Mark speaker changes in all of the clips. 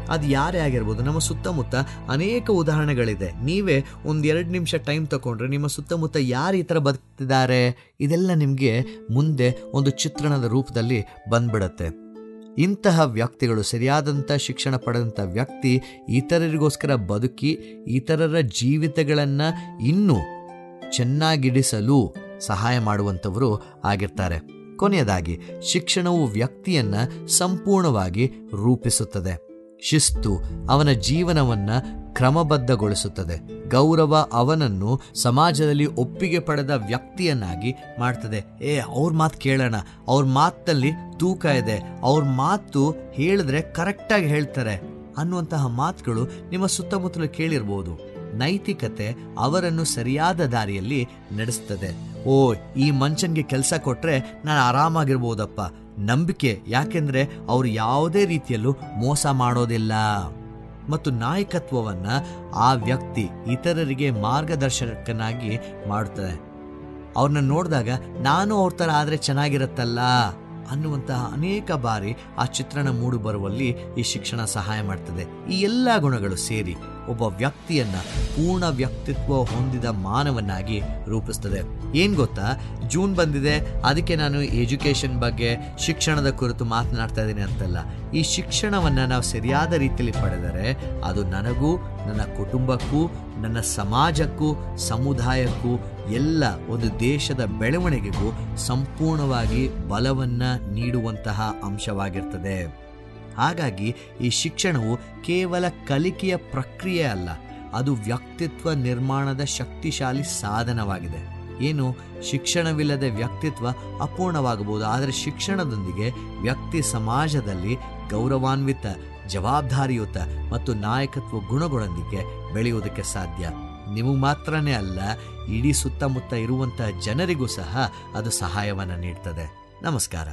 Speaker 1: ಅದು ಯಾರೇ ಆಗಿರ್ಬೋದು ನಮ್ಮ ಸುತ್ತಮುತ್ತ ಅನೇಕ ಉದಾಹರಣೆಗಳಿದೆ ನೀವೇ ಒಂದು ಎರಡು ನಿಮಿಷ ಟೈಮ್ ತಗೊಂಡ್ರೆ ನಿಮ್ಮ ಸುತ್ತಮುತ್ತ ಯಾರು ಈ ಥರ ಬದುಕ್ತಿದ್ದಾರೆ ಇದೆಲ್ಲ ನಿಮಗೆ ಮುಂದೆ ಒಂದು ಚಿತ್ರಣದ ರೂಪದಲ್ಲಿ ಬಂದ್ಬಿಡತ್ತೆ ಇಂತಹ ವ್ಯಕ್ತಿಗಳು ಸರಿಯಾದಂಥ ಶಿಕ್ಷಣ ಪಡೆದಂಥ ವ್ಯಕ್ತಿ ಇತರರಿಗೋಸ್ಕರ ಬದುಕಿ ಇತರರ ಜೀವಿತಗಳನ್ನು ಇನ್ನೂ ಚೆನ್ನಾಗಿಡಿಸಲು ಸಹಾಯ ಮಾಡುವಂಥವರು ಆಗಿರ್ತಾರೆ ಕೊನೆಯದಾಗಿ ಶಿಕ್ಷಣವು ವ್ಯಕ್ತಿಯನ್ನ ಸಂಪೂರ್ಣವಾಗಿ ರೂಪಿಸುತ್ತದೆ ಶಿಸ್ತು ಅವನ ಜೀವನವನ್ನ ಕ್ರಮಬದ್ಧಗೊಳಿಸುತ್ತದೆ ಗೌರವ ಅವನನ್ನು ಸಮಾಜದಲ್ಲಿ ಒಪ್ಪಿಗೆ ಪಡೆದ ವ್ಯಕ್ತಿಯನ್ನಾಗಿ ಮಾಡ್ತದೆ ಏ ಅವ್ರ ಮಾತು ಕೇಳೋಣ ಅವ್ರ ಮಾತಲ್ಲಿ ತೂಕ ಇದೆ ಅವ್ರ ಮಾತು ಹೇಳಿದ್ರೆ ಕರೆಕ್ಟಾಗಿ ಹೇಳ್ತಾರೆ ಅನ್ನುವಂತಹ ಮಾತುಗಳು ನಿಮ್ಮ ಸುತ್ತಮುತ್ತಲು ಕೇಳಿರ್ಬೋದು ನೈತಿಕತೆ ಅವರನ್ನು ಸರಿಯಾದ ದಾರಿಯಲ್ಲಿ ನಡೆಸ್ತದೆ ಓ ಈ ಮನುಷ್ಯನ್ಗೆ ಕೆಲಸ ಕೊಟ್ರೆ ನಾನು ಆರಾಮಾಗಿರ್ಬೋದಪ್ಪ ನಂಬಿಕೆ ಯಾಕೆಂದ್ರೆ ಅವ್ರು ಯಾವುದೇ ರೀತಿಯಲ್ಲೂ ಮೋಸ ಮಾಡೋದಿಲ್ಲ ಮತ್ತು ನಾಯಕತ್ವವನ್ನ ಆ ವ್ಯಕ್ತಿ ಇತರರಿಗೆ ಮಾರ್ಗದರ್ಶಕನಾಗಿ ಮಾಡುತ್ತದೆ ಅವ್ರನ್ನ ನೋಡಿದಾಗ ನಾನು ಅವ್ರ ಥರ ಆದರೆ ಚೆನ್ನಾಗಿರುತ್ತಲ್ಲ ಅನ್ನುವಂತಹ ಅನೇಕ ಬಾರಿ ಆ ಚಿತ್ರಣ ಮೂಡಿ ಬರುವಲ್ಲಿ ಈ ಶಿಕ್ಷಣ ಸಹಾಯ ಮಾಡ್ತದೆ ಈ ಎಲ್ಲ ಗುಣಗಳು ಸೇರಿ ಒಬ್ಬ ವ್ಯಕ್ತಿಯನ್ನ ಪೂರ್ಣ ವ್ಯಕ್ತಿತ್ವ ಹೊಂದಿದ ಮಾನವನಾಗಿ ರೂಪಿಸ್ತದೆ ಏನ್ ಗೊತ್ತಾ ಜೂನ್ ಬಂದಿದೆ ಅದಕ್ಕೆ ನಾನು ಎಜುಕೇಶನ್ ಬಗ್ಗೆ ಶಿಕ್ಷಣದ ಕುರಿತು ಮಾತನಾಡ್ತಾ ಇದ್ದೀನಿ ಅಂತಲ್ಲ ಈ ಶಿಕ್ಷಣವನ್ನ ನಾವು ಸರಿಯಾದ ರೀತಿಯಲ್ಲಿ ಪಡೆದರೆ ಅದು ನನಗೂ ನನ್ನ ಕುಟುಂಬಕ್ಕೂ ನನ್ನ ಸಮಾಜಕ್ಕೂ ಸಮುದಾಯಕ್ಕೂ ಎಲ್ಲ ಒಂದು ದೇಶದ ಬೆಳವಣಿಗೆಗೂ ಸಂಪೂರ್ಣವಾಗಿ ಬಲವನ್ನ ನೀಡುವಂತಹ ಅಂಶವಾಗಿರ್ತದೆ ಹಾಗಾಗಿ ಈ ಶಿಕ್ಷಣವು ಕೇವಲ ಕಲಿಕೆಯ ಪ್ರಕ್ರಿಯೆ ಅಲ್ಲ ಅದು ವ್ಯಕ್ತಿತ್ವ ನಿರ್ಮಾಣದ ಶಕ್ತಿಶಾಲಿ ಸಾಧನವಾಗಿದೆ ಏನು ಶಿಕ್ಷಣವಿಲ್ಲದೆ ವ್ಯಕ್ತಿತ್ವ ಅಪೂರ್ಣವಾಗಬಹುದು ಆದರೆ ಶಿಕ್ಷಣದೊಂದಿಗೆ ವ್ಯಕ್ತಿ ಸಮಾಜದಲ್ಲಿ ಗೌರವಾನ್ವಿತ ಜವಾಬ್ದಾರಿಯುತ ಮತ್ತು ನಾಯಕತ್ವ ಗುಣಗಳೊಂದಿಗೆ ಬೆಳೆಯುವುದಕ್ಕೆ ಸಾಧ್ಯ ನಿಮಗೆ ಮಾತ್ರನೇ ಅಲ್ಲ ಇಡೀ ಸುತ್ತಮುತ್ತ ಇರುವಂತಹ ಜನರಿಗೂ ಸಹ ಅದು ಸಹಾಯವನ್ನು ನೀಡ್ತದೆ ನಮಸ್ಕಾರ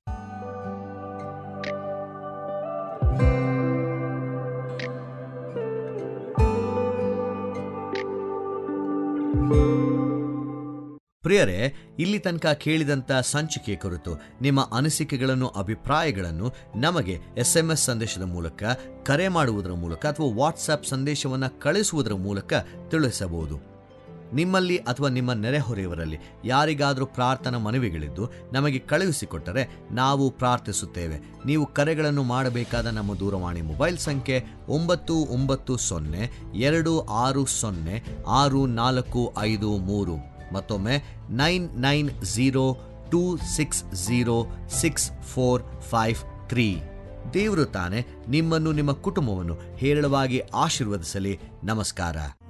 Speaker 1: ಪ್ರಿಯರೇ ಇಲ್ಲಿ ತನಕ ಕೇಳಿದಂಥ ಸಂಚಿಕೆ ಕುರಿತು ನಿಮ್ಮ ಅನಿಸಿಕೆಗಳನ್ನು ಅಭಿಪ್ರಾಯಗಳನ್ನು ನಮಗೆ ಎಸ್ ಎಂ ಎಸ್ ಸಂದೇಶದ ಮೂಲಕ ಕರೆ ಮಾಡುವುದರ ಮೂಲಕ ಅಥವಾ ವಾಟ್ಸಪ್ ಸಂದೇಶವನ್ನು ಕಳಿಸುವುದರ ಮೂಲಕ ತಿಳಿಸಬಹುದು ನಿಮ್ಮಲ್ಲಿ ಅಥವಾ ನಿಮ್ಮ ನೆರೆಹೊರೆಯವರಲ್ಲಿ ಯಾರಿಗಾದರೂ ಪ್ರಾರ್ಥನಾ ಮನವಿಗಳಿದ್ದು ನಮಗೆ ಕಳುಹಿಸಿಕೊಟ್ಟರೆ ನಾವು ಪ್ರಾರ್ಥಿಸುತ್ತೇವೆ ನೀವು ಕರೆಗಳನ್ನು ಮಾಡಬೇಕಾದ ನಮ್ಮ ದೂರವಾಣಿ ಮೊಬೈಲ್ ಸಂಖ್ಯೆ ಒಂಬತ್ತು ಒಂಬತ್ತು ಸೊನ್ನೆ ಎರಡು ಆರು ಸೊನ್ನೆ ಆರು ನಾಲ್ಕು ಐದು ಮೂರು ಮತ್ತೊಮ್ಮೆ nine nine zero two six zero six four five three ದೇವರು ತಾನೆ ನಿಮ್ಮನ್ನು ನಿಮ್ಮ ಕುಟುಂಬವನ್ನು ಹೇರಳವಾಗಿ ಆಶೀರ್ವದಿಸಲಿ ನಮಸ್ಕಾರ